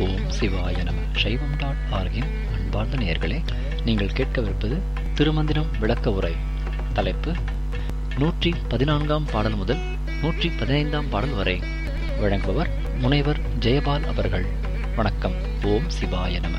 ஓம் சிவாய நம சைவம் டாட் ஆர்கின் அன்பார்ந்த நேயர்களே நீங்கள் கேட்கவிருப்பது திருமந்திரம் விளக்க உரை தலைப்பு நூற்றி பதினான்காம் பாடல் முதல் நூற்றி பதினைந்தாம் பாடல் வரை வழங்குபவர் முனைவர் ஜெயபால் அவர்கள் வணக்கம் ஓம் சிவாய நம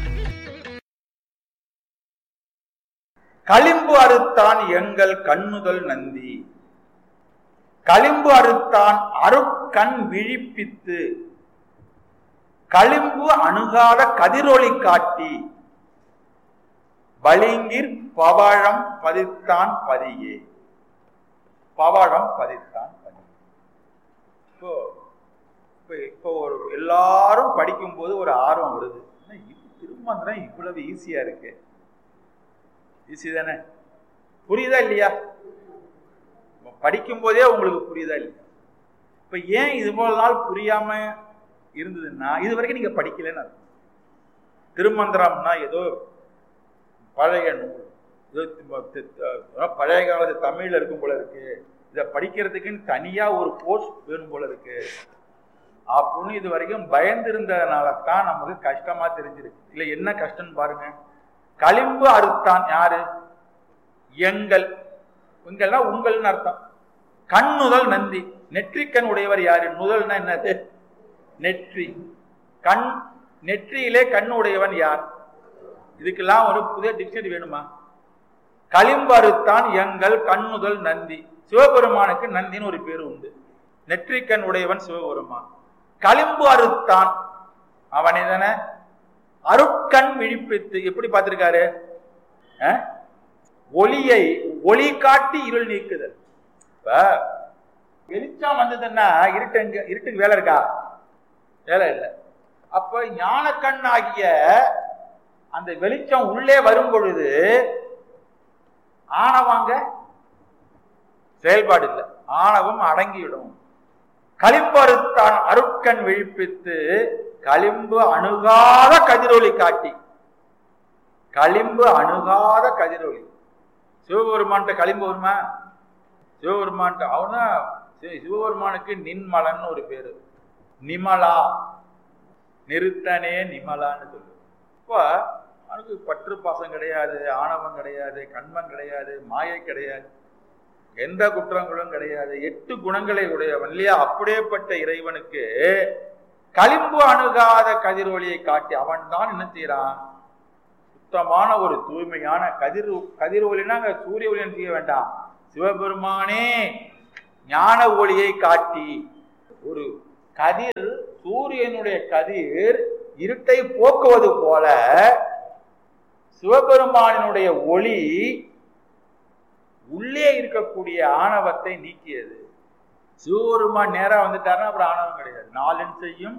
களிம்பு அறுத்தான் எங்கள் கண்ணுதல் நந்தி களிம்பு அறுத்தான் அருட்கண் விழிப்பித்து களிம்பு அணுகாத கதிரொளி காட்டி பளிங்கிற் பவழம் பதித்தான் பதியே பவழம் பதித்தான் பதியே இப்போ இப்போ இப்போ ஒரு எல்லாரும் படிக்கும்போது ஒரு ஆர்வம் வருது என்ன இது திருமந்திரம் இவ்வளவு ஈஸியா இருக்கு ஈஸி தானே புரியுதா இல்லையா படிக்கும் போதே உங்களுக்கு புரியுதா இல்லையா இப்ப ஏன் இது போல நாள் புரியாம இருந்ததுன்னா இது வரைக்கும் நீங்க படிக்கலன்னு அர்த்தம் திருமந்திரம்னா ஏதோ பழைய நூல் ஏதோ பழைய காலத்து தமிழ்ல இருக்கும் போல இருக்கு இதை படிக்கிறதுக்குன்னு தனியா ஒரு கோர்ஸ் வேணும் போல இருக்கு அப்படின்னு இது வரைக்கும் பயந்திருந்ததுனால தான் நமக்கு கஷ்டமா தெரிஞ்சிருக்கு இல்ல என்ன கஷ்டம்னு பாருங்க களிம்பு அறுத்தான் யாரு எங்கள் உங்கள்னா உங்கள்னு அர்த்தம் கண் நுதல் நந்தி நெற்றிக்கண் உடையவர் யாரு நுதல்னா என்னது நெற்றி கண் நெற்றியிலே கண் உடையவன் யார் இதுக்கெல்லாம் ஒரு புதிய டிக்ஷனரி வேணுமா களிம்பு அறுத்தான் எங்கள் கண்ணுதல் நந்தி சிவபெருமானுக்கு நந்தின்னு ஒரு பேர் உண்டு நெற்றிக்கண் உடையவன் சிவபெருமான் களிம்பு அறுத்தான் அவனை தானே அருட்கண் விழிப்பித்து எப்படி பார்த்திருக்காரு ஒளியை ஒளி காட்டி இருள் நீக்குதல் இப்ப வெளிச்சம் வந்ததுன்னா இருட்டு எங்க இருட்டுக்கு வேலை இருக்கா வேலை இல்லை அப்ப ஞானக்கண் ஆகிய அந்த வெளிச்சம் உள்ளே வரும் பொழுது ஆணவாங்க செயல்பாடு இல்லை ஆணவம் அடங்கிவிடும் களிம்பறுத்தான் அருட்கண் விழிப்பித்து களிம்பு அணுகாத கதிரொலி காட்டி களிம்பு அணுகாத கதிரொலி சிவபெருமான்ட்ட களிம்பு வருமா சிவபெருமான்ட்ட அவனா சிவபெருமானுக்கு நின்மலன் ஒரு பேரு நிமலா நிறுத்தனே நிமலான்னு சொல்லு இப்போ அவனுக்கு பற்று பாசம் கிடையாது ஆணவம் கிடையாது கண்மம் கிடையாது மாயை கிடையாது எந்த குற்றங்களும் கிடையாது எட்டு குணங்களை உடையவன் இல்லையா அப்படியேப்பட்ட இறைவனுக்கு களிம்பு அணுகாத கதிரொலியை காட்டி அவன் தான் என்ன செய்யறான் சுத்தமான ஒரு தூய்மையான கதிர் கதிர் ஒளினா அங்க சூரிய ஒளின்னு செய்ய வேண்டாம் சிவபெருமானே ஞான ஒளியை காட்டி ஒரு கதிர் சூரியனுடைய கதிர் இருட்டை போக்குவது போல சிவபெருமானினுடைய ஒளி உள்ளே இருக்கக்கூடிய ஆணவத்தை நீக்கியது சிவபெருமான் நேரா வந்துட்டாருன்னா அப்புறம் ஆணவம் கிடையாது நாலன் செய்யும்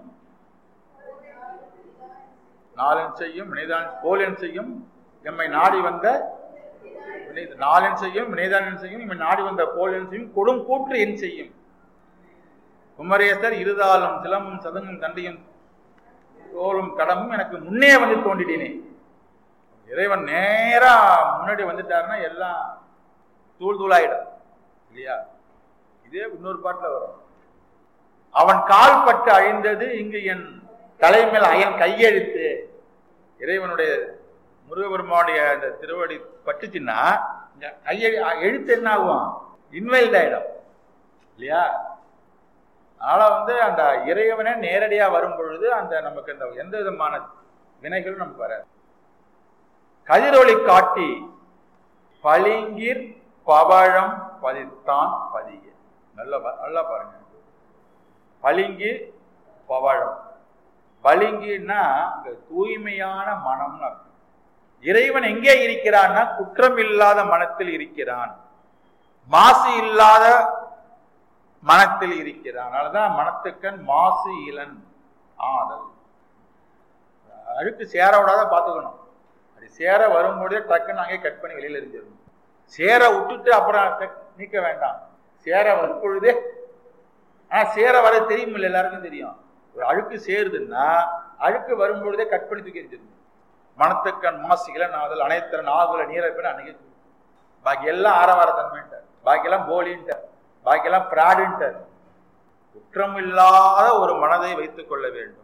நாலன் செய்யும் வினைதான் போலன் செய்யும் எம்மை நாடி வந்த நாலன் செய்யும் வினைதான் செய்யும் எம்மை நாடி வந்த போலன் செய்யும் கொடும் கூற்று என் செய்யும் குமரேசர் இருதாலும் சிலம்பும் சதங்கும் தண்டையும் தோறும் கடமும் எனக்கு முன்னே வந்து தோண்டிட்டேனே இறைவன் நேரா முன்னாடி வந்துட்டாருன்னா எல்லாம் தூள் தூளாயிடும் இல்லையா இதே இன்னொரு பாட்டில் வரும் அவன் கால் பட்டு அழிந்தது இங்கு என் தலைமையில் அயன் கையெழுத்து இறைவனுடைய முருகபெருமானுடைய அந்த திருவடி பட்டுச்சுன்னா கையெழு எழுத்து என்ன ஆகும் இன்வைல்ட் ஆயிடும் இல்லையா அதனால வந்து அந்த இறைவனே நேரடியா வரும் பொழுது அந்த நமக்கு அந்த எந்த விதமான வினைகளும் நமக்கு வராது கதிரொளி காட்டி பளிங்கிற் பவழம் பதித்தான் பதிய நல்ல நல்லா பாருங்க பளிங்கு பவழம் பளிங்குன்னா தூய்மையான மனம்னு அர்த்தம் இறைவன் எங்கே இருக்கிறான்னா குற்றம் இல்லாத மனத்தில் இருக்கிறான் மாசு இல்லாத மனத்தில் இருக்கிறான் அதனாலதான் மனத்துக்கண் மாசு இளன் ஆதல் அழுக்கு சேர விடாத பார்த்துக்கணும் அப்படி சேர வரும்போதே டக்குன்னு அங்கே கட் பண்ணி வெளியில எரிஞ்சிடணும் சேர விட்டுட்டு அப்புறம் நீக்க வேண்டாம் சேர வரும் பொழுதே ஆனா சேர வர தெரியும் இல்லை எல்லாருக்கும் தெரியும் ஒரு அழுக்கு சேருதுன்னா அழுக்கு வரும்பொழுதே கட் பண்ணி தூக்கி எரிஞ்சிடணும் மனத்துக்கண் மாசிகளை நாதல் அனைத்திறன் ஆகுல நீரப்பின அன்னைக்கு பாக்கி எல்லாம் ஆரவார தன்மைன்ட்டார் பாக்கி எல்லாம் போலின்ட்டார் பாக்கி எல்லாம் பிராடுன்ட்டார் குற்றம் இல்லாத ஒரு மனதை வைத்துக் கொள்ள வேண்டும்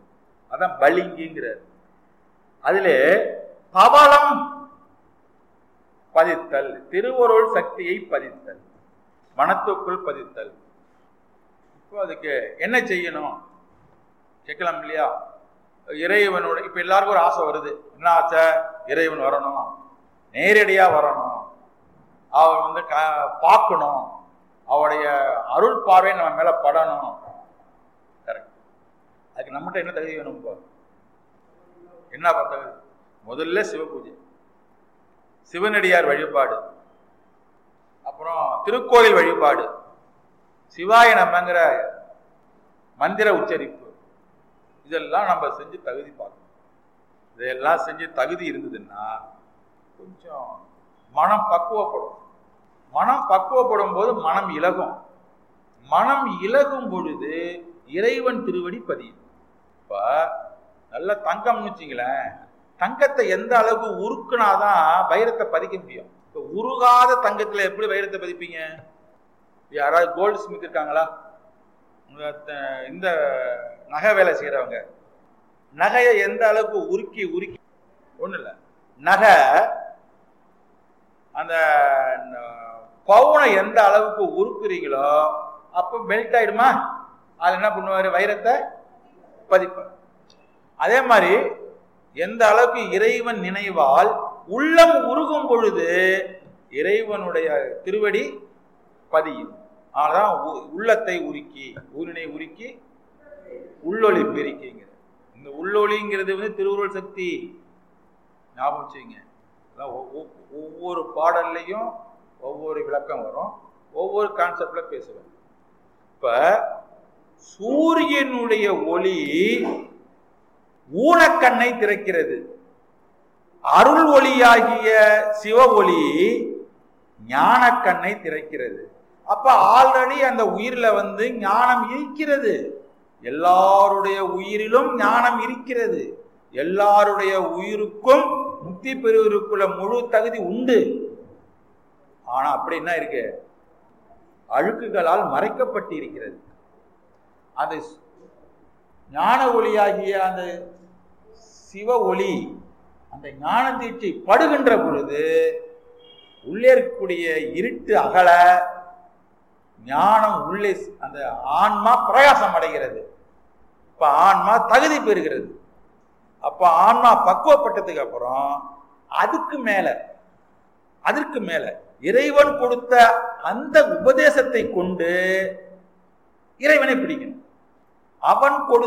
அதான் பளிங்குங்கிறார் அதிலே பவளம் பதித்தல் திருவருள் சக்தியை பதித்தல் மனத்துக்குள் பதித்தல் இப்போ அதுக்கு என்ன செய்யணும் கேட்கலாம் இல்லையா இறைவனோட இப்ப எல்லாருக்கும் ஒரு ஆசை வருது என்ன ஆசை இறைவன் வரணும் நேரடியா வரணும் அவர் வந்து க பார்க்கணும் அவருடைய அருள் பார்வை நம்ம மேல படணும் கரெக்ட் அதுக்கு நம்மகிட்ட என்ன தகுதி வேணும் இப்போ என்ன தகுதி முதல்ல சிவபூஜை சிவனடியார் வழிபாடு அப்புறம் திருக்கோயில் வழிபாடு சிவாய நம்மங்கிற மந்திர உச்சரிப்பு இதெல்லாம் நம்ம செஞ்சு தகுதி பார்க்கணும் இதெல்லாம் செஞ்சு தகுதி இருந்ததுன்னா கொஞ்சம் மனம் பக்குவப்படும் மனம் பக்குவப்படும் போது மனம் இலகும் மனம் இலகும் பொழுது இறைவன் திருவடி பதியும் இப்ப நல்ல தங்கம்னு வச்சுங்களேன் தங்கத்தை எந்த அளவுக்கு உருக்குனாதான் வைரத்தை பதிக்க முடியும் இப்ப உருகாத தங்கத்துல எப்படி வைரத்தை பதிப்பீங்க யாராவது கோல்டு ஸ்மித் இருக்காங்களா உங்க த- இந்த நகை வேலை செய்யறவங்க நகையை எந்த அளவுக்கு உருக்கி உருக்கி ஒண்ணு இல்ல நகை அந்த ந- பவுனை எந்த அளவுக்கு உருக்குறீங்களோ அப்ப மெல்ட் ஆயிடுமா அது என்ன பண்ணுவாரு வைரத்தை பதிப்பார் அதே மாதிரி எந்த அளவுக்கு இறைவன் நினைவால் உள்ளம் உருகும் பொழுது இறைவனுடைய திருவடி பதியும் ஆனாதான் உ- உள்ளத்தை உருக்கி ஊரினை உருக்கி உள்ளொளி பெருக்கிங்க இந்த உள்ளொளிங்கிறது வந்து திருவுருள் சக்தி ஞாபகம் வச்சுங்க அதான் ஒ- ஒ- ஒவ்வொரு பாடல்லையும் ஒவ்வொரு விளக்கம் வரும் ஒவ்வொரு கான்செப்ட்ல பேசுவேன் இப்ப சூரியனுடைய ஒளி ஊனக்கண்ணை திறக்கிறது அருள் ஒளியாகிய சிவ ஒளி ஞானக்கண்ணை திறக்கிறது அப்ப ஆல்ரெடி அந்த உயிர்ல வந்து ஞானம் இருக்கிறது எல்லாருடைய உயிரிலும் ஞானம் இருக்கிறது எல்லாருடைய உயிருக்கும் முக்தி பெறுவதற்குள்ள முழு தகுதி உண்டு ஆனா அப்படி என்ன இருக்கு அழுக்குகளால் மறைக்கப்பட்டு இருக்கிறது அது ஞான ஒளியாகிய அந்த சிவ ஒளி அந்த ஞான தீட்சை படுகின்ற பொழுது உள்ளே இருக்கக்கூடிய இருட்டு அகல ஞானம் உள்ளே ஸ்- அந்த ஆன்மா பிரகாசம் அடைகிறது இப்ப ஆன்மா தகுதி பெறுகிறது அப்ப ஆன்மா பக்குவப்பட்டதுக்கு அப்புறம் அதுக்கு மேல அதற்கு மேல இறைவன் கொடுத்த அந்த உபதேசத்தை கொண்டு இறைவனை பிடிக்கணும் அவன் கொடுத்த